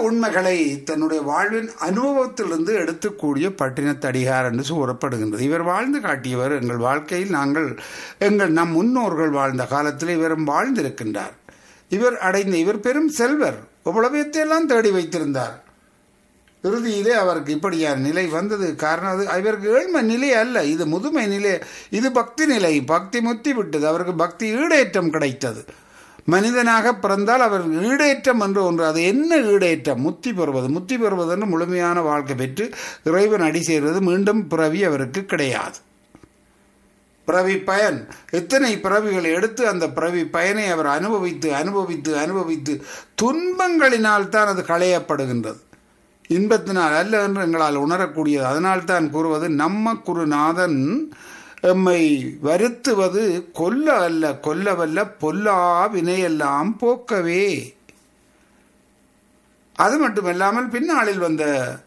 உண்மைகளை தன்னுடைய வாழ்வின் அனுபவத்திலிருந்து எடுத்துக்கூடிய பட்டினத்தடிகார் என்று கூறப்படுகின்றது இவர் வாழ்ந்து காட்டியவர் எங்கள் வாழ்க்கையில் நாங்கள் எங்கள் நம் முன்னோர்கள் வாழ்ந்த காலத்தில் இவரும் வாழ்ந்திருக்கின்றார் இவர் அடைந்த இவர் பெரும் செல்வர் எவ்வளவையத்தையெல்லாம் தேடி வைத்திருந்தார் இறுதியிலே அவருக்கு இப்படியான நிலை வந்தது காரணம் அது இவருக்கு ஏழ்மை நிலை அல்ல இது முதுமை நிலை இது பக்தி நிலை பக்தி முத்தி விட்டது அவருக்கு பக்தி ஈடேற்றம் கிடைத்தது மனிதனாக பிறந்தால் அவர் ஈடேற்றம் என்று ஒன்று அது என்ன ஈடேற்றம் முத்தி பெறுவது முத்தி பெறுவது என்று முழுமையான வாழ்க்கை பெற்று இறைவன் அடி சேர்வது மீண்டும் பிறவி அவருக்கு கிடையாது பிறவி பயன் எத்தனை பிறவிகளை எடுத்து அந்த பிறவி பயனை அவர் அனுபவித்து அனுபவித்து அனுபவித்து துன்பங்களினால் தான் அது களையப்படுகின்றது இன்பத்தினால் அல்ல என்று எங்களால் உணரக்கூடியது அதனால் தான் கூறுவது நம்ம குருநாதன் எம்மை வருத்துவது கொல்ல அல்ல கொல்லவல்ல பொல்லா வினையெல்லாம் போக்கவே அது மட்டுமல்லாமல் பின்னாளில் வந்த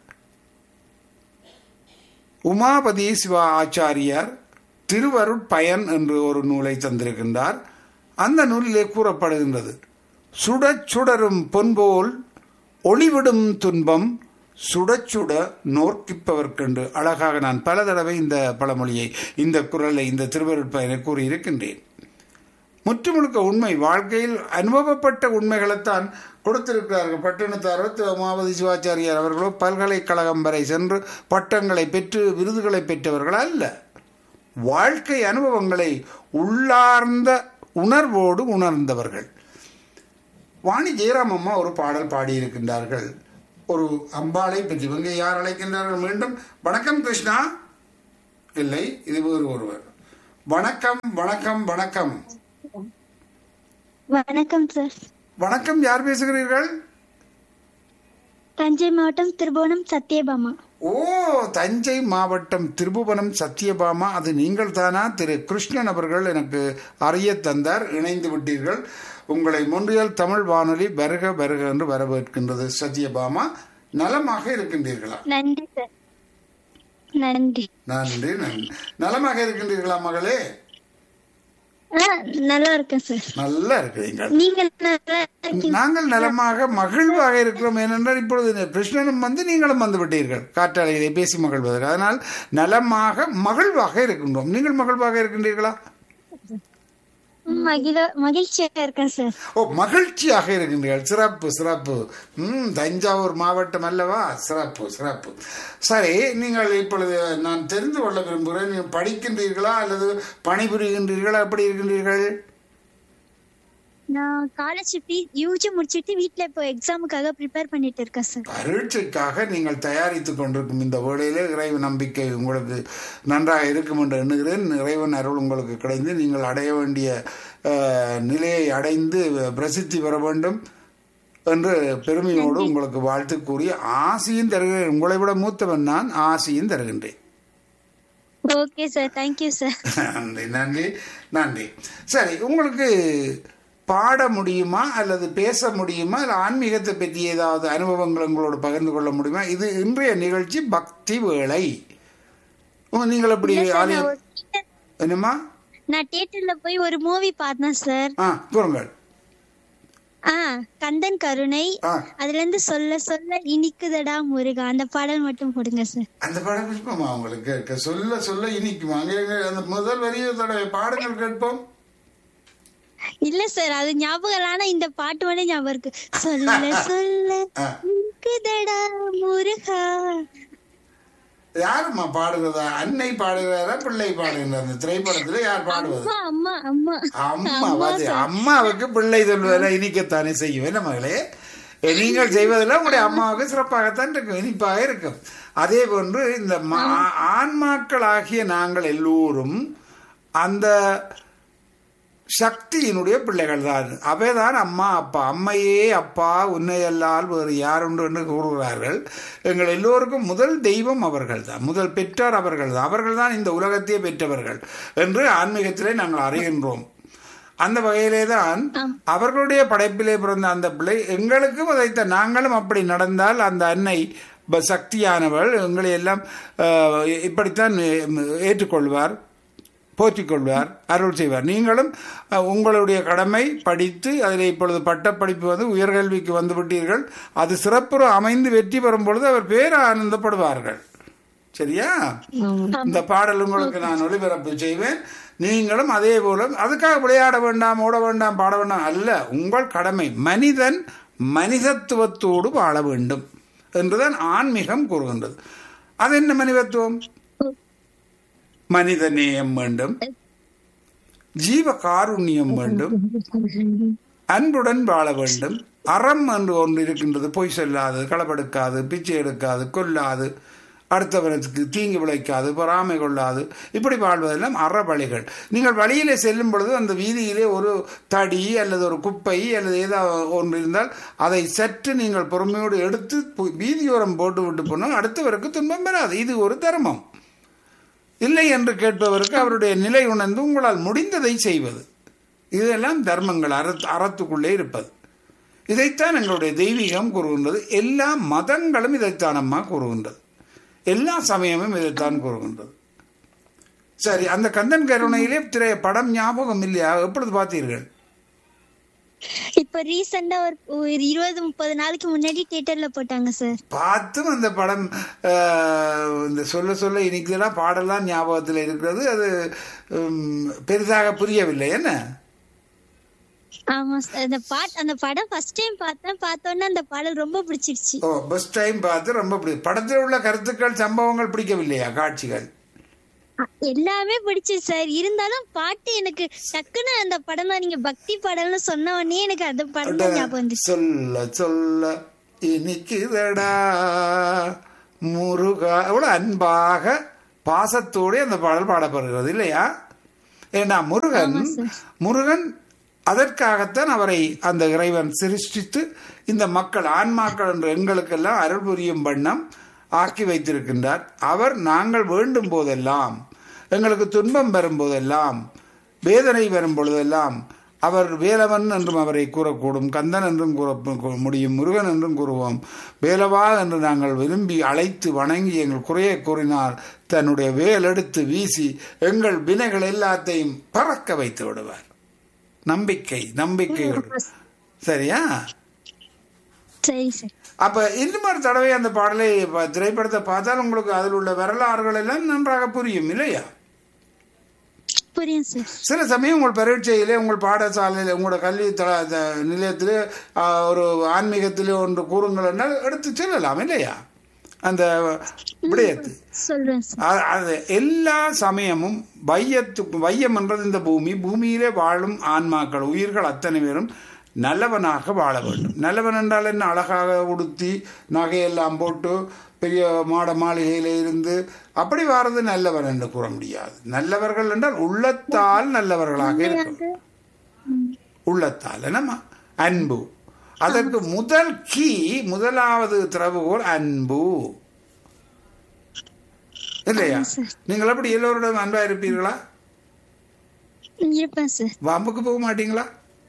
உமாபதி சிவா ஆச்சாரியார் திருவருட்பயன் என்று ஒரு நூலை தந்திருக்கின்றார் அந்த நூலிலே கூறப்படுகின்றது சுடச் சுடரும் பொன்போல் ஒளிவிடும் துன்பம் சுடச் சுட நோர்க்கிப்பவர்க்கென்று அழகாக நான் பல தடவை இந்த பழமொழியை இந்த குரலை இந்த திருவருட்பயனை கூறியிருக்கின்றேன் முற்றுமுழுக்க உண்மை வாழ்க்கையில் அனுபவப்பட்ட உண்மைகளைத்தான் கொடுத்திருக்கிறார்கள் பட்டினத்து அறுபத்தி உமாவதி சிவாச்சாரியார் அவர்களோ பல்கலைக்கழகம் வரை சென்று பட்டங்களை பெற்று விருதுகளை பெற்றவர்கள் அல்ல வாழ்க்கை அனுபவங்களை உள்ளார்ந்த உணர்வோடு உணர்ந்தவர்கள் வாணி ஜெயராம் அம்மா ஒரு பாடல் பாடியிருக்கின்றார்கள் ஒரு அம்பாளை பற்றி இவங்க யார் அழைக்கின்றார்கள் மீண்டும் வணக்கம் கிருஷ்ணா இல்லை இது வேறு ஒருவர் வணக்கம் வணக்கம் வணக்கம் வணக்கம் சார் வணக்கம் யார் பேசுகிறீர்கள் தஞ்சை மாவட்டம் திருபுவனம் சத்யபாமா ஓ தஞ்சை மாவட்டம் திருபுவனம் சத்யபாமா அது நீங்கள் தானா திரு கிருஷ்ணன் அவர்கள் எனக்கு அறிய தந்தார் இணைந்து விட்டீர்கள் உங்களை மொன்றியல் தமிழ் வானொலி வருக வருக என்று வரவேற்கின்றது சத்யபாமா நலமாக இருக்கின்றீர்களா நன்றி சார் நன்றி நன்றி நன்றி நலமாக இருக்கின்றீர்களா மகளே ஆ, நல்லா இருக்கேன் சார் நல்லா இருக்கிறீர்கள் நீங்க நல்லா இருக்கீங்க நாங்கள் நலமாக மகிழ்வாக இருக்கிறோம் ஏனென்றால் இப்பொழுது கிருஷ்ணனும் வந்து நீங்களும் வந்து விட்டீர்கள் காற்றாலையிலே பேசி மகிழ்வதற்கு அதனால் நலமாக மகிழ்வாக இருக்கின்றோம் நீங்கள் மகிழ்வாக இருக்கின்றீர்களா மகிழ மகிழ்ச்சியா இருக்கேன் சார் ஓ மகிழ்ச்சியாக இருக்கின்றீர்கள் சிறப்பு சிறப்பு ம் தஞ்சாவூர் மாவட்டம் அல்லவா சிறப்பு சிறப்பு சரி நீங்கள் இப்பொழுது நான் தெரிந்து கொள்ள விரும்புகிறேன் நீங்கள் படிக்கின்றீர்களா அல்லது பணிபுரிகின்றீர்களா எப்படி இருக்கின்றீர்கள் நான் காலேஜ் யூஜி முடிச்சிட்டு வீட்ல இப்போ எக்ஸாமுக்காக ப்ரிப்பேர் பண்ணிட்டு இருக்கேன் சார் பரீட்சைக்காக நீங்கள் தயாரித்துக் கொண்டிருக்கும் இந்த வேளையிலே இறைவன் நம்பிக்கை உங்களுக்கு நன்றாக இருக்கும் என்று எண்ணுகிறேன் இறைவன் அருள் உங்களுக்கு கிடைந்து நீங்கள் அடைய வேண்டிய அஹ், நிலையை அடைந்து பிரசித்தி பெற வேண்டும் என்று பெருமையோடு உங்களுக்கு வாழ்த்து கூறி ஆசியும் தருகிறேன் உங்களை விட மூத்தவன் நான் ஆசியும் தருகின்றேன் ஓகே சார் தேங்க்யூ சார் நன்றி நன்றி நன்றி சரி உங்களுக்கு பாட முடியுமா அல்லது பேச முடியுமா இல்லை ஆன்மீகத்தை பற்றி ஏதாவது அனுபவங்கள் உங்களோடு பகிர்ந்து கொள்ள முடியுமா இது இன்றைய நிகழ்ச்சி பக்தி வேளை உங்க, நீங்கள் எப்படி ஆலயம் என்னம்மா நான் தியேட்டர்ல போய் ஒரு மூவி பார்த்தேன் சார் ஆ கூறுங்கள் ஆ கந்தன் கருணை ஆ அதுல இருந்து சொல்ல சொல்ல இனிக்குதடா முருகா அந்த பாடல் மட்டும் போடுங்க சார் அந்த பாடம் கேட்போமா உங்களுக்கு கேட்க சொல்ல சொல்ல இனிக்குமா அங்கே எங்க அந்த முதல் வரியை தடவை பாடுங்கள் கேட்போம் இல்ல சார் அது ஞாபகம் இல்ல. ஆனா இந்த பாட்டு மட்டும் ஞாபகம் இருக்கு சொல்ல சொல்ல ஆ. இனிக்குதடா முருகா யாரும்மா பாடுகிறதா அன்னை பாடுகிறாரா பிள்ளை பாடுகிறார் அந்த திரைப்படத்துல யார் பாடுவது அம்மா அம்மா அம்மா அம்மா அது அம்மாவுக்கு பிள்ளை சொல்வதில் இனிக்கத்தானே செய்யும் என்ன மகளே நீங்கள் செய்வதில் உங்களுடைய அம்மாவுக்கு சிறப்பாகத்தான் இருக்கும் இனிப்பாக இருக்கும் அதே போன்று இந்த மா- ஆன்மாக்களாகிய நாங்கள் எல்லோரும் அந்த சக்தியினுடைய பிள்ளைகள் தான் அவைதான் அம்மா அப்பா அம்மையே அப்பா உன்னையல்லால் வேறு யார் உண்டு என்று கூறுகிறார்கள் எங்கள் எல்லோருக்கும் முதல் தெய்வம் அவர்கள் தான் முதல் பெற்றார் அவர்கள் தான் அவர்கள் தான் இந்த உலகத்தையே பெற்றவர்கள் என்று ஆன்மீகத்திலே நாங்கள் அறிகின்றோம் அந்த வகையிலே தான் அவர்களுடைய படைப்பிலே பிறந்த அந்த பிள்ளை எங்களுக்கும் அதைத்த நாங்களும் அப்படி நடந்தால் அந்த அன்னை ப- சக்தியானவள் எங்களை எல்லாம் அஹ், இப்படித்தான் ஏற்றுக்கொள்வார் போற்றிக் கொள்வார் அருள் செய்வார் நீங்களும் அஹ், உங்களுடைய கடமை படித்து அதில் இப்பொழுது பட்டப்படிப்பு வந்து உயர்கல்விக்கு வந்து விட்டீர்கள் அது சிறப்புற அமைந்து வெற்றி பெறும் பொழுது அவர் பேர ஆனந்தப்படுவார்கள் சரியா இந்த பாடல் உங்களுக்கு நான் ஒளிபரப்பு செய்வேன் நீங்களும் அதே போல அதுக்காக விளையாட வேண்டாம் ஓட வேண்டாம் பாட வேண்டாம் அல்ல உங்கள் கடமை மனிதன் மனிதத்துவத்தோடு வாழ வேண்டும் என்றுதான் ஆன்மீகம் கூறுகின்றது அது என்ன மனிதத்துவம் மனித நேயம் வேண்டும் ஜீவ காருண்யம் வேண்டும் அன்புடன் வாழ வேண்டும் அறம் என்று ஒன்று இருக்கின்றது பொய் சொல்லாது களவெடுக்காது பிச்சை எடுக்காது கொல்லாது அடுத்தவனுக்கு தீங்கு விளைக்காது பொறாமை கொள்ளாது இப்படி வாழ்வதெல்லாம் அற வழிகள் நீங்கள் வழியிலே செல்லும் பொழுது அந்த வீதியிலே ஒரு தடி அல்லது ஒரு குப்பை அல்லது ஏதாவது ஒன்று இருந்தால் அதை சற்று நீங்கள் பொறுமையோடு எடுத்து பு- வீதியோரம் போட்டு விட்டு போனால் அடுத்தவருக்கு துன்பம் வராது இது ஒரு தர்மம் இல்லை என்று கேட்பவருக்கு அவருடைய நிலை உணர்ந்து உங்களால் முடிந்ததை செய்வது இதெல்லாம் தர்மங்கள் அற அறத்துக்குள்ளே இருப்பது இதைத்தான் எங்களுடைய தெய்வீகம் கூறுகின்றது எல்லா மதங்களும் இதைத்தான் அம்மா கூறுகின்றது எல்லா சமயமும் இதைத்தான் கூறுகின்றது சரி அந்த கந்தன் கருணையிலே திரைய படம் ஞாபகம் இல்லையா எப்பொழுது பார்த்தீர்கள் இப்ப ரீசெண்டா ஒரு ஒரு இருபது முப்பது நாளைக்கு முன்னாடி தியேட்டர்ல போட்டாங்க சார் பார்த்தும் அந்த படம் ஆஹ், இந்த சொல்ல சொல்ல இன்னைக்குலாம் பாடலாம் ஞாபகத்தில் இருக்கிறது அது உம், பெரிதாக புரியவில்லை என்ன ஆமா சார் அந்த பாட் அந்த படம் ஃபர்ஸ்ட் டைம் பார்த்தேன் பார்த்தோன்னே அந்த பாடல் ரொம்ப பிடிச்சிருச்சு ஓ பஸ் டைம் பார்த்து ரொம்ப பிடி படத்தில் உள்ள கருத்துக்கள் சம்பவங்கள் பிடிக்கவில்லையா காட்சிகள் அ- எல்லாமே பிடிச்சிருச்சு சார் இருந்தாலும் பாட்டு எனக்கு டக்குன்னு அந்த படம் தான் நீங்க பக்தி பாடல்னு சொன்ன உடனே எனக்கு அந்த படம் தான் ஞாபகம் வந்துச்சு சொல்ல சொல்ல இனிக்குதடா முருகா எவ்வளவு அன்பாக பாசத்தோடு அந்த பாடல் பாடப்படுகிறது இல்லையா ஏன்னா முருகன் முருகன் அதற்காகத்தான் அவரை அந்த இறைவன் சிருஷ்டித்து இந்த மக்கள் ஆன்மாக்கள் என்ற எங்களுக்கெல்லாம் அருள் புரியும் வண்ணம் ஆக்கி வைத்திருக்கின்றார் அவர் நாங்கள் வேண்டும் போதெல்லாம் எங்களுக்கு துன்பம் வரும் போதெல்லாம் வேதனை வரும் பொழுதெல்லாம் அவர் வேலவன் என்றும் அவரை கூறக்கூடும் கந்தன் என்றும் கூற கூ- முடியும் முருகன் என்றும் கூறுவோம் வேலவா என்று நாங்கள் விரும்பி அழைத்து வணங்கி எங்கள் குறையை கூறினால் தன்னுடைய வேல் எடுத்து வீசி எங்கள் வினைகள் எல்லாத்தையும் பறக்க வைத்து விடுவார் நம்பிக்கை நம்பிக்கையோடு சரியா சரி சார் அப்ப இன்னும் ஒரு தடவை அந்த பாடலை ப- திரைப்படத்தை பார்த்தால் உங்களுக்கு அதில் உள்ள வரலாறுகள் எல்லாம் நன்றாக புரியும் இல்லையா புரியும் சார் சில சமயம் உங்கள் பரீட்சையிலே உங்கள் பாடசாலையில் உங்களோட கல்வி தள த- நிலையத்திலே ஆ, ஒரு ஆன்மீகத்திலே ஒன்று கூறுங்கள் என்றால் எடுத்து செல்லலாம் இல்லையா அந்த விடயத்து சொல்றேன் சார் அ- அது எல்லா சமயமும் வையத்துக்கு வையம் என்றது இந்த பூமி பூமியிலே வாழும் ஆன்மாக்கள் உயிர்கள் அத்தனை பேரும் நல்லவனாக வாழ வேண்டும் நல்லவன் என்றால் என்ன அழகாக உடுத்தி நகையெல்லாம் போட்டு பெரிய மாட மாளிகையில இருந்து அப்படி வாரது நல்லவன் என்று கூற முடியாது நல்லவர்கள் என்றால் உள்ளத்தால் நல்லவர்களாக இருக்கும் உள்ளத்தால் என்னம்மா அன்பு அதற்கு முதல் கீ முதலாவது திறவுகோல் அன்பு இல்லையா நீங்கள் எப்படி எல்லோருடன் அன்பா இருப்பீர்களா இருப்பேன் சார் வம்புக்கு போக மாட்டீங்களா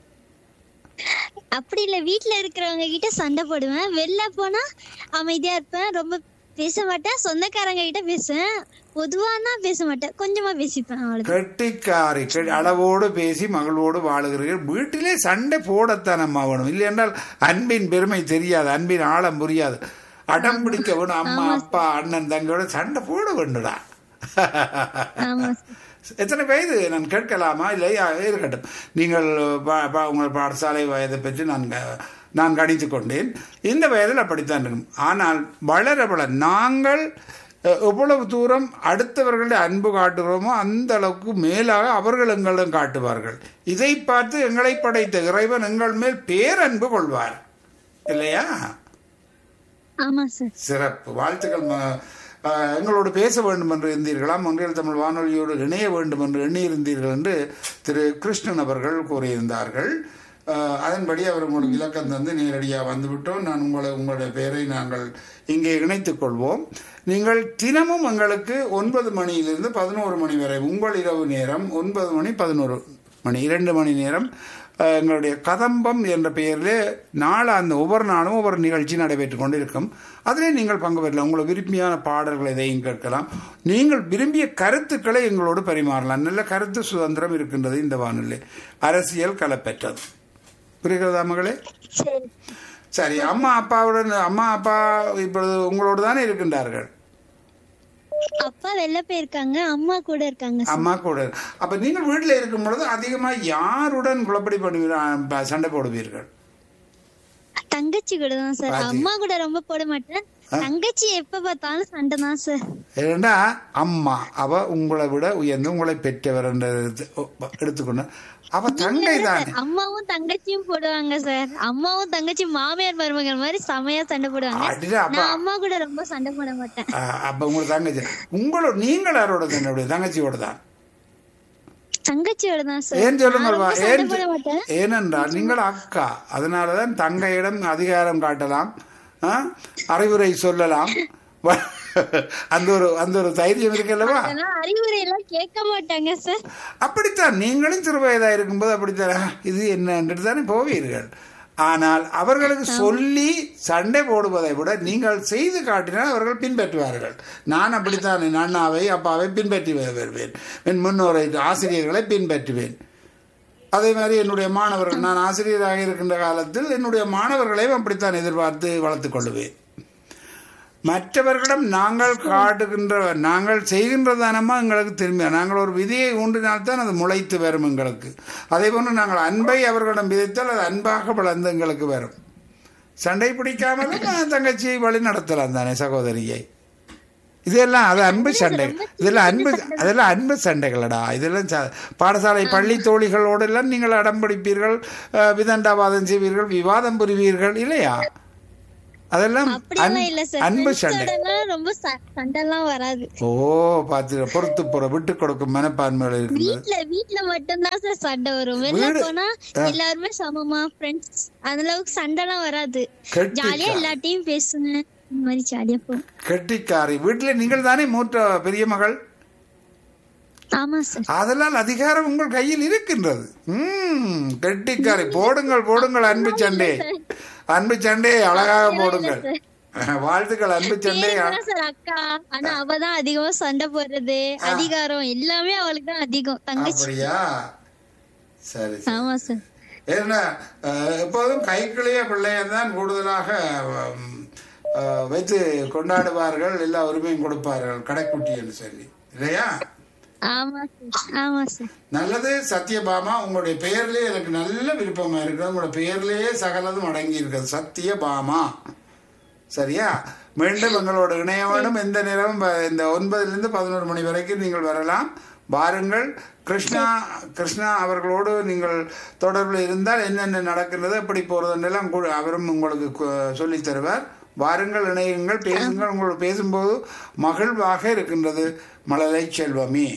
அப்படி இல்ல வீட்ல இருக்கிறவங்க கிட்ட சண்டை போடுவேன் வெளில போனா அமைதியா இருப்பேன் ரொம்ப பேச மாட்டேன் சொந்தக்காரங்க கிட்ட பேசுவேன் பொதுவானா பேச மாட்டேன் கொஞ்சமா பேசிப்பேன் அவ்வளவுதான் கெட்டிக்காரி கெ- அளவோடு பேசி மகளோடு வாழுகிறீர்கள் வீட்டிலே சண்டை போடத்தான் அம்மா வேணும் இல்லை என்றால் அன்பின் பெருமை தெரியாது அன்பின் ஆழம் புரியாது அடம் பிடிக்க வேணும் அம்மா அப்பா அண்ணன் தங்கையோட சண்டை போட வேண்டுடா ஆமா சார் எத்தனை வயது நான் கேட்கலாமா இல்லையா இருக்கட்டும் நீங்கள் பா- பா- உங்கள் பாடசாலை வயதை பற்றி நான் க- நான் கணித்து கொண்டேன் இந்த வயதில் அப்படித்தான் இருக்கும் ஆனால் வளர வளர நாங்கள் அஹ், எவ்வளவு தூரம் அடுத்தவர்களுடைய அன்பு காட்டுகிறோமோ அந்த அளவுக்கு மேலாக அவர்கள் எங்களிடம் காட்டுவார்கள் இதை பார்த்து எங்களை படைத்த இறைவன் எங்கள் மேல் பேரன்பு கொள்வார் இல்லையா ஆமா சார் சிறப்பு வாழ்த்துக்கள் ம- அஹ், எங்களோடு பேச வேண்டும் என்று இருந்தீர்களா ஒன்றியல் தமிழ் வானொலியோடு இணைய வேண்டும் என்று எண்ணியிருந்தீர்கள் என்று திரு கிருஷ்ணன் அவர்கள் கூறியிருந்தார்கள் அஹ், அதன்படி அவர் உங்களுக்கு இலக்கம் தந்து நேரடியாக வந்துவிட்டோம் நான் உங்களை உங்களுடைய பெயரை நாங்கள் இங்கே இணைத்துக் கொள்வோம் நீங்கள் தினமும் எங்களுக்கு ஒன்பது மணியிலிருந்து பதினோரு மணி வரை உங்கள் இரவு நேரம் ஒன்பது மணி பதினோரு மணி இரண்டு மணி நேரம் அஹ், எங்களுடைய கதம்பம் என்ற பெயரிலே நாளாந்த ஒவ்வொரு நாளும் ஒவ்வொரு நிகழ்ச்சி நடைபெற்று கொண்டிருக்கும் அதிலே நீங்கள் பங்கு பெறலாம் உங்களை விரும்பியான பாடல்கள் எதையும் கேட்கலாம் நீங்கள் விரும்பிய கருத்துக்களை எங்களோடு பரிமாறலாம் நல்ல கருத்து சுதந்திரம் இருக்கின்றது இந்த வானிலை அரசியல் கலப்பெற்றது புரிகிறதா மகளே சரி சரி அம்மா அப்பாவுடன் அம்மா அப்பா இப்பொழுது உங்களோடு தானே இருக்கின்றார்கள் அப்பா வெளில போயிருக்காங்க அம்மா கூட இருக்காங்க சார் அம்மா கூட அப்ப நீங்கள் வீட்டில் இருக்கும் பொழுது அதிகமா யாருடன் குழப்படி பண்ணுவீர்கள் சண்டை போடுவீர்கள் தங்கச்சி கூட தான் சார் பாத்தி. அம்மா கூட ரொம்ப போட மாட்டேன் தங்கச்சி எப்ப பார்த்தாலும் சண்டை தான் சார் ஏன்னா அம்மா அவ உங்களை விட உயர்ந்து உங்களை பெற்றவர் என்ற இது- எடுத்துக்கொண்டு அவ தங்கை தானே அம்மாவும் தங்கச்சியும் போடுவாங்க சார் அம்மாவும் தங்கச்சி மாமியார் மருமகள் மாதிரி செமையா சண்டை போடுவாங்க அடிடா அப்ப நான் அம்மா கூட ரொம்ப சண்டை போட மாட்டேன் அஹ், அப்ப உங்களுக்கு தங்கச்சி உங்களோட நீங்கள் யாரோட தன்னுடைய தங்கச்சியோட தான் தங்கச்சியோட தான் சார் ஏன் சொல்லுங்கள் நான் வா, ரொம்ப ஏன் சண்டை போட மாட்டேன் ஏனென்றால் நீங்கள் அக்கா அதனாலதான் தங்கையிடம் அதிகாரம் காட்டலாம் ஆ? அறிவுரை சொல்லலாம் வ- அந்த ஒரு அந்த ஒரு தைரியம் இருக்குல்லவா ஆனா அறிவுரை எல்லாம் கேட்க மாட்டாங்க சார் அப்படித்தான் நீங்களும் சிறு வயதா இருக்கும்போது அப்படித்தான் "ஆ, இது என்னன்ட்டு தானே போவீர்கள் ஆனால் அவர்களுக்கு சொல்லி சண்டை போடுவதை விட நீங்கள் செய்து காட்டினால் அவர்கள் பின்பற்றுவார்கள் நான் அப்படித்தான் என் அண்ணாவை அப்பாவை பின்பற்றி வ- வருவேன் என் முன்னோரை ஆசிரியர்களை பின்பற்றுவேன் அதே மாதிரி என்னுடைய மாணவர்கள் நான் ஆசிரியராக இருக்கின்ற காலத்தில் என்னுடைய மாணவர்களையும் அப்படித்தான் எதிர்பார்த்து வளர்த்துக் கொள்ளுவேன் மற்றவர்களிடம் நாங்கள் காட்டுகின்ற நாங்கள் செய்கின்ற தானமா எங்களுக்கு திரும்பி நாங்கள் ஒரு விதியை ஊன்றினால்தான் அது முளைத்து வரும் எங்களுக்கு அதே போன்று நாங்கள் அன்பை அவர்களிடம் விதைத்தால் அது அன்பாக வளர்ந்து எங்களுக்கு வரும் சண்டை பிடிக்காமலும் நான் தங்கச்சியை வழி நடத்தலாம் தானே சகோதரியை இதெல்லாம் அது அன்பு சண்டை இதெல்லாம் அன்பு அதெல்லாம் அன்பு சண்டைகளடா இதெல்லாம் ச- பாடசாலை பள்ளி தோழிகளோடு எல்லாம் நீங்கள் அடம் பிடிப்பீர்கள் அஹ், விதண்டாவாதம் செய்வீர்கள் விவாதம் புரிவீர்கள் இல்லையா அதெல்லாம் அப்படியெல்லாம் இல்ல அன்- சார் அன்பு சண்டை ஃப்ரெண்ட்ஸோடலாம் ரொம்ப ச- சண்டைலாம் வராது ஓ பார்த்து பொறுத்து போற விட்டு கொடுக்கும் மனப்பான்மைகள் இருக்குது வீட்ல வீட்ல மட்டும்தான் சார் சண்டை வரும் வெளில வீடு- போனா எல்லாருமே சமமா ஃப்ரெண்ட்ஸ் அந்த அளவுக்கு சண்டைலாம் வராது கெட்டி ஜாலியா எல்லாத்தையும் பேசுங்க இந்த மாதிரி ஜாலியா போ கெட்டிக்காரி வீட்டில் நீங்கள் தானே மூத்த பெரிய மகள் ஆமா சார் அதெல்லாம் அதிகாரம் உங்கள் கையில் இருக்கின்றது ம் கெட்டிக்காரி போடுங்கள் போடுங்கள் அன்பு சண்டை அன்பு சண்டையை அழகாக போடுங்கள் வாழ்த்துக்கள் அன்பு சண்டை பேருக்குதான் சார் அக்கா ஆனா அவதான் அதிகமா சண்டை போடுறது அதிகாரம் எல்லாமே அவளுக்கு தான் அதிகம் தங்கச்சி அப்படியா சரி சரி ஆமா சார் ஏன்னா அஹ், எப்போதும் கைக்கிளிய பிள்ளையர் தான் கூடுதலாக உம், அஹ், வைத்து கொண்டாடுவார்கள் எல்லா உரிமையும் கொடுப்பார்கள் கடைக்குட்டி என்று சொல்லி இல்லையா ஆமா சார் ஆமா சார் நல்லது சத்யபாமா உங்களுடைய பெயர்லயே எனக்கு நல்ல விருப்பமா இருக்குது உங்களோட பெயர்லயே சகலதும் அடங்கி இருக்கிறது சத்யபாமா சரியா மீண்டும் எங்களோட இணைய வேண்டும் எந்த நேரமும் ப- இந்த ஒன்பதிலிருந்து பதினோரு மணி வரைக்கும் நீங்கள் வரலாம் வாருங்கள் கிருஷ்ணா கிருஷ்ணா அவர்களோடு நீங்கள் தொடர்பில் இருந்தால் என்னென்ன நடக்கின்றது எப்படி போறதுன்னெல்லாம் கூட அவரும் உங்களுக்கு கு- சொல்லித் தருவார் வாருங்கள் இணையுங்கள் பேசுங்கள் உங்களோட பேசும்போது மகிழ்வாக இருக்கின்றது மழலை செல்வமே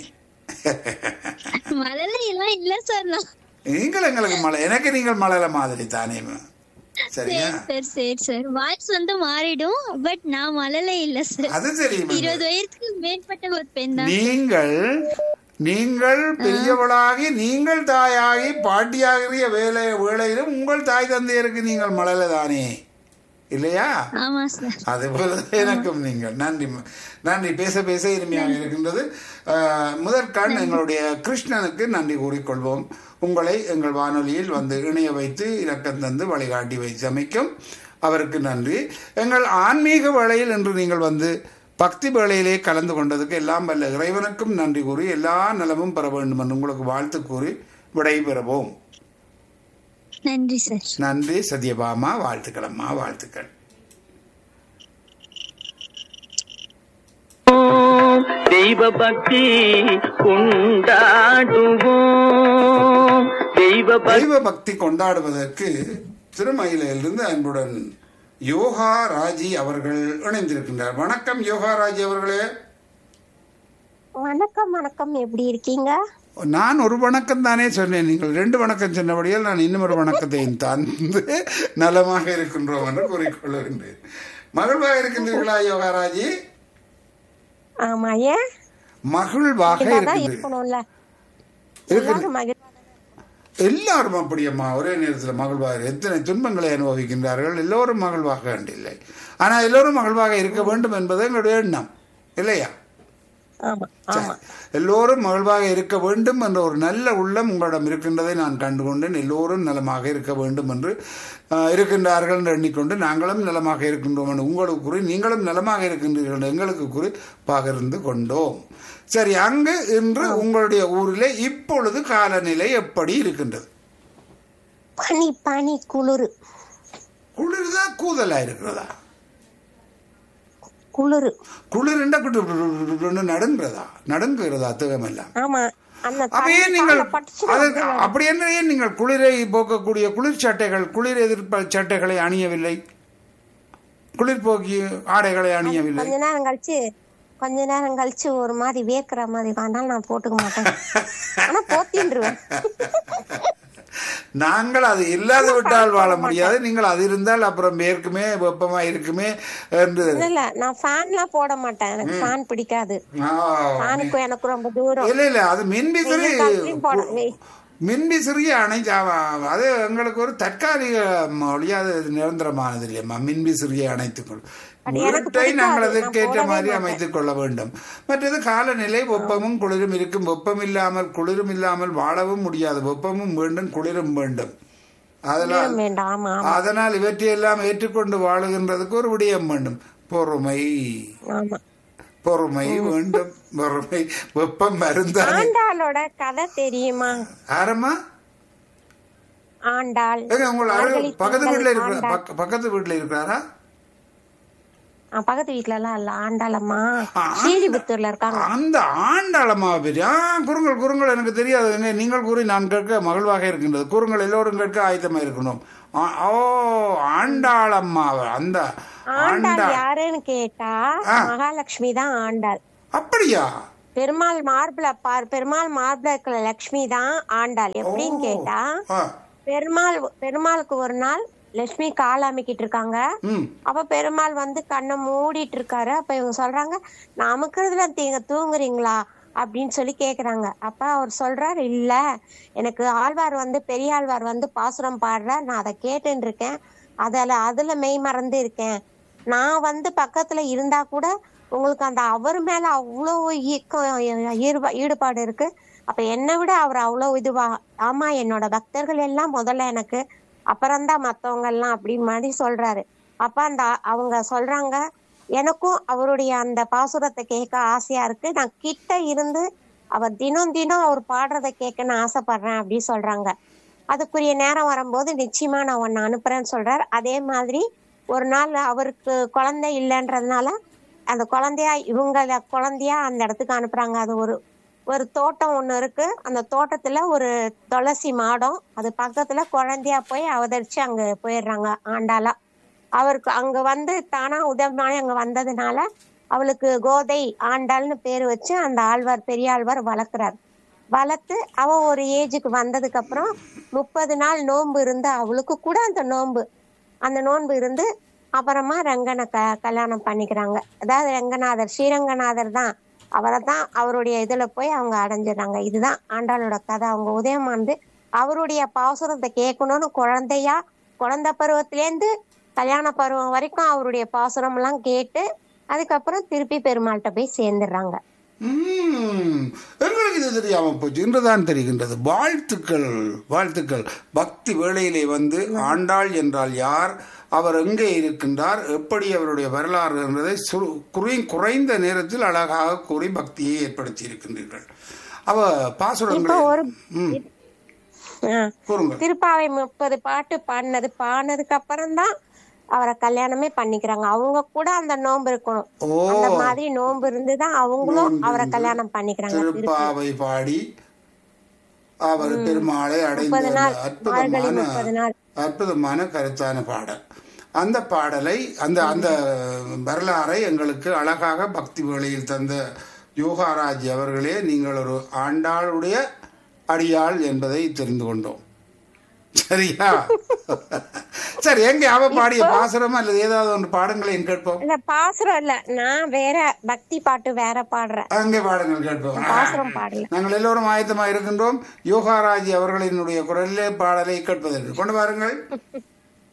மழலை எல்லாம் இல்ல சார் நான் நீங்கள் எங்களுக்கு மழை எனக்கு நீங்கள் மழலை மாதிரி தானே சரியா சரி சார் சரி சார் வாய்ஸ் வந்து மாறிடும் பட் நான் மழலை இல்ல சார் அது தெரியும் இருபது வயதுக்கு மேற்பட்ட ஒரு பெண் தான் நீங்கள் நீங்கள் பெரியவளாகி நீங்கள் தாயாகி பாட்டியாகிய வேலை வேளையிலும் உங்கள் தாய் தந்தையருக்கு நீங்கள் மழலை தானே இல்லையா ஆமா சார் அது போல எனக்கும் நீங்கள் நன்றி ம- நன்றி பேச பேச இனிமையாக இருக்கின்றது அஹ், முதற்கண் எங்களுடைய கிருஷ்ணனுக்கு நன்றி கூறிக்கொள்வோம் உங்களை எங்கள் வானொலியில் வந்து இணைய வைத்து இலக்கம் தந்து வழிகாட்டி வைத்தமைக்கும் அவருக்கு நன்றி எங்கள் ஆன்மீக வேளையில் என்று நீங்கள் வந்து பக்தி வேளையிலே கலந்து கொண்டதுக்கு எல்லாம் வல்ல இறைவனுக்கும் நன்றி கூறி எல்லா நலமும் பெற வேண்டும் என்று உங்களுக்கு வாழ்த்து கூறி விடைபெறுவோம் நன்றி சார் நன்றி சத்யபாமா வாழ்த்துக்களம்மா வாழ்த்துக்கள் தெய்வ பக்தி கொண்டாடுவோம் தெய்வ பக்தி தெய்வ பக்தி கொண்டாடுவதற்கு திருமயிலிருந்து அன்புடன் யோகா ராஜி அவர்கள் இணைந்திருக்கின்றார் வணக்கம் யோகா ராஜி அவர்களே வணக்கம் வணக்கம் எப்படி இருக்கீங்க நான் ஒரு வணக்கம் தானே சொன்னேன் நீங்கள் ரெண்டு வணக்கம் சொன்னபடியால் நான் இன்னும் ஒரு வணக்கத்தையும் தந்து நலமாக இருக்கின்றோம் என்று கூறிக்கொள்கின்றேன் மகிழ்வாக இருக்கின்றீர்களா யோகாராஜி ஆமா ஏன் மகிழ்வாக இதாதான் இருக்கின்றீர்கள் இருக்கணும்ல இருக்குது. எல்லாரும் மகிழ்ச்சியா எல்லாரும் அப்படியம்மா ஒரே நேரத்தில் மகிழ்வாக எத்தனை துன்பங்களை அனுபவிக்கின்றார்கள் எல்லோரும் மகிழ்வாக வேண்டில்லை ஆனால் எல்லோரும் மகிழ்வாக இருக்க வேண்டும் என்பது எங்களுடைய எண்ணம் இல்லையா ஆமா ஆமா எல்லோரும் மகிழ்வாக இருக்க வேண்டும் என்ற ஒரு நல்ல உள்ளம் உங்களிடம் இருக்கின்றதை நான் கண்டுகொண்டேன் எல்லோரும் நலமாக இருக்க வேண்டும் என்று ஆஹ், இருக்கின்றார்கள் என்று எண்ணிக்கொண்டு நாங்களும் நலமாக இருக்கின்றோம் என்று உங்களுக்கு கூறி நீங்களும் நலமாக இருக்கின்றீர்கள் என்று எங்களுக்கு கூறி பகிர்ந்து கொண்டோம் சரி அங்கு இன்று உங்களுடைய ஊரிலே இப்பொழுது காலநிலை எப்படி இருக்கின்றது பனி பனி குளிர் குளிர்தா கூதலா இருக்கிறதா குளிர் குளிர்ண்டா நடுங்கிறதா நடுங்குகிறதா திகமெல்லாம் ஆமா அந்த அப்ப தண்ணி ஏன் நீங்கள் கால்ல பட்டுச்சுன்னா அதற்கு அப்படி என்ன ஏன் நீங்கள் குளிரை போக்கக்கூடிய குளிர் சட்டைகள் குளிர் எதிர்ப்பு சட்டைகளை அணியவில்லை குளிர் போக்கி ஆடைகளை அணியவில்லை கொஞ்ச நேரம் கழிச்சு கொஞ்ச நேரம் கழிச்சு ஒரு மாதிரி வேர்க்கிற மாதிரி வந்தாலும் நான் போட்டுக்க மாட்டேன் ஆனா போத்தின்றுவேன் நாங்கள் அது இல்லாத விட்டால் வாழ முடியாது நீங்கள் அது இருந்தால் அப்புறம் மேற்குமே வெப்பமா இருக்குமே என்று இல்ல இல்ல நான் ஃபேன்லாம் போட மாட்டேன் எனக்கு ஃபேன் பிடிக்காது ஆ, ஃபேனுக்கும் எனக்கு ரொம்ப தூரம் இல்ல இல்ல அது மின்விசிறி வெயில் காலத்துலயும் போட வெய்- மின்விசிறியை அணை அது எங்களுக்கு ஒரு தற்காலிக மொழியா அது நிரந்தரமானது இல்லையம்மா மின்விசிறியை அணைத்துக்கொள் அது எனக்கு வீட்டை பிடிக்காது. நாங்கள் நான் அதற்கேற்ற போடவே மாதிரி மாட்டேன். அமைத்துக் கொள்ள வேண்டும் மற்றது காலநிலை வெப்பமும் குளிரும் இருக்கும் வெப்பம் இல்லாமல் குளிரும் இல்லாமல் வாழவும் முடியாது வெப்பமும் வேண்டும் குளிரும் வேண்டும் அதனால் குளிரும் வேண்டாம் ஆமா ஆமா அதனால் இவற்றையெல்லாம் ஏற்றுக்கொண்டு வாழுகின்றதுக்கு ஒரு விடயம் வேண்டும் பொறுமை ஆமா பொறுமை வேண்டும் பொறுமை வெப்பம் மருந்தானே ஆண்டாளோட கதை தெரியுமா ஆரம்மா ஆண்டாள் ஏங்க உங்களை அருகு மார்கழி பக்கத்து திங்கள் வீட்டுல இருக்கிற ஆண்டாள். பக்க- பக்கத்து வீட்டுல இருக்கிறாரா ஆ, பக்கத்து வீட்ல எல்லாம் இல்ல ஆண்டாளம்மா ஆ, ஸ்ரீலிபுத்தூர்ல இருக்காங்க அந்த ஆண்டாளம்மா பெரிய ஆ குறுங்கள் குறுங்கள் எனக்கு தெரியாது என்ன நீங்கள் கூறி நான் கேட்க மகிழ்வாக இருக்கின்றது குறுங்கள் எல்லோரும் கேட்க ஆயத்தமா இருக்கணும் ஆ, ஓ ஆண்டாளம்மா அந்த ஆண்டாள் ஆண்டா யாருன்னு கேட்டா ஆ. மகாலட்சுமி தான் ஆண்டாள் அப்படியா பெருமாள் மார்பிள பார் பெருமாள் மார்பிள இருக்கிற லட்சுமி தான் ஆண்டாள் எப்படின்னு ஓ. கேட்டா ஆ, பெருமாள் பெருமாளுக்கு ஒரு நாள் லட்சுமி கால் அமைக்கிட்டு இருக்காங்க ம் அப்ப பெருமாள் வந்து கண்ணை மூடிட்டு இருக்காரு அப்ப இவங்க சொல்றாங்க நான் அமுக்கிறதுல நீங்க தூங்குறீங்களா அப்படின்னு சொல்லி கேக்குறாங்க அப்ப அவர் சொல்றாரு இல்ல எனக்கு ஆழ்வார் வந்து பெரிய ஆழ்வார் வந்து பாசுரம் பாடுறார் நான் அதை கேட்டுன்னு இருக்கேன் அதுல அதுல மெய் மறந்து இருக்கேன் நான் வந்து பக்கத்துல இருந்தா கூட உங்களுக்கு அந்த அவர் மேல அவ்வளோ ஈக்கம் ஈடுபா- ஈடுபாடு இருக்கு அப்ப என்னை விட அவர் அவ்வளோ இதுவா ஆமா என்னோட பக்தர்கள் எல்லாம் முதல்ல எனக்கு அப்புறம்தான் மத்தவங்க எல்லாம் அப்படி மாதிரி சொல்றாரு அப்ப அந்த ஆ- அவங்க சொல்றாங்க எனக்கும் அவருடைய அந்த பாசுரத்தை கேட்க ஆசையா இருக்கு நான் கிட்ட இருந்து அவர் தினம் தினம் அவர் பாடுறதை கேட்க நான் ஆசைப்படுறேன் அப்படின்னு சொல்றாங்க அதுக்குரிய நேரம் வரும்போது நிச்சயமா நான் உன்னை அனுப்புறேன்னு சொல்றாரு அதே மாதிரி ஒரு நாள் அவருக்கு குழந்தை இல்லைன்றதுனால அந்த குழந்தையா இவங்கள குழந்தையா அந்த இடத்துக்கு அனுப்புறாங்க அது ஒரு ஒரு தோட்டம் ஒண்ணு இருக்கு அந்த தோட்டத்துல ஒரு துளசி மாடம் அது பக்கத்துல குழந்தையா போய் அவதரிச்சு அங்க போயிடுறாங்க ஆண்டாளா அவருக்கு அங்க வந்து தானா உதவினாலே அங்க வந்ததுனால அவளுக்கு கோதை ஆண்டாள்னு பேர் வச்சு அந்த ஆழ்வார் பெரிய ஆழ்வார் வளர்க்குறாரு வளர்த்து அவ ஒரு ஏஜுக்கு வந்ததுக்கு அப்புறம் முப்பது நாள் நோன்பு இருந்து அவளுக்கு கூட அந்த நோன்பு அந்த நோன்பு இருந்து அப்புறமா ரங்கனை க கல்யாணம் பண்ணிக்கிறாங்க அதாவது ரங்கநாதர் ஸ்ரீரங்கநாதர் தான் அவரை தான் அவருடைய இதுல போய் அவங்க அடைஞ்சிடுறாங்க இதுதான் ஆண்டாளோட கதை அவங்க உதயமானது அவருடைய பாசுரத்தை கேட்கணும்னு குழந்தையா குழந்தை பருவத்திலேருந்து கல்யாண பருவம் வரைக்கும் அவருடைய பாசுரம் எல்லாம் கேட்டு அதுக்கப்புறம் திருப்பி பெருமாள்கிட்ட போய் சேர்ந்துடுறாங்க ம், எங்களுக்கு இது தெரியாம போச்சு இன்றுதான் தெரிகின்றது வாழ்த்துக்கள் வாழ்த்துக்கள் பக்தி வேளையிலே வந்து ஆண்டாள் என்றால் யார் அவர் எங்கே இருக்கின்றார் எப்படி அவருடைய வரலாறு என்பதை சு- குறை- குறைந்த நேரத்தில் அழகாக கூறி பக்தியை ஏற்படுத்தி இருக்கின்றீர்கள் அவ இப்போ பாசுரங்கள் ஒரு ம், ஆ, கூறுங்க திருப்பாவை முப்பது பாட்டு பாடினது பாடினதுக்கு அப்புறம் தான் அவரை கல்யாணமே பண்ணிக்கிறாங்க அவங்க கூட அந்த நோன்பு இருக்கணும் ஓ அந்த மாதிரி நோன்பு இருந்துதான் அவங்களும் நோன்பு அவரை இருந்து கல்யாணம் பண்ணிக்கிறாங்க திருப்பி. திருப்பாவை பாடி அவர் பெருமாளை அடைந்த முப்பது நாள் அந்த மார்கழி அற்புதமான முப்பது நாள் அற்புதமான கருத்தான பாடல் அந்த பாடலை அந்த அந்த வரலாறை எங்களுக்கு அழகாக பக்தி வேளையில் தந்த யோகாராஜ் அவர்களே நீங்கள் ஒரு ஆண்டாளுடைய அடியாள் என்பதை தெரிந்து கொண்டோம் சரியா சரி எங்க அவ பாடிய பாசுரம் அல்லது ஏதாவது ஒன்று பாடுங்களேன் கேட்போம் இல்ல பாசுரம் இல்ல நான் வேற பக்தி பாட்டு வேற பாடுறேன் அங்கே பாடுங்கள் கேட்போம் பாசுரம் பாடல நாங்கள் எல்லோரும் ஆயத்தமாக இருக்கின்றோம் யோகாராஜி அவர்களினுடைய குரலிலே பாடலை கேட்பதற்கு கொண்டு வாருங்கள்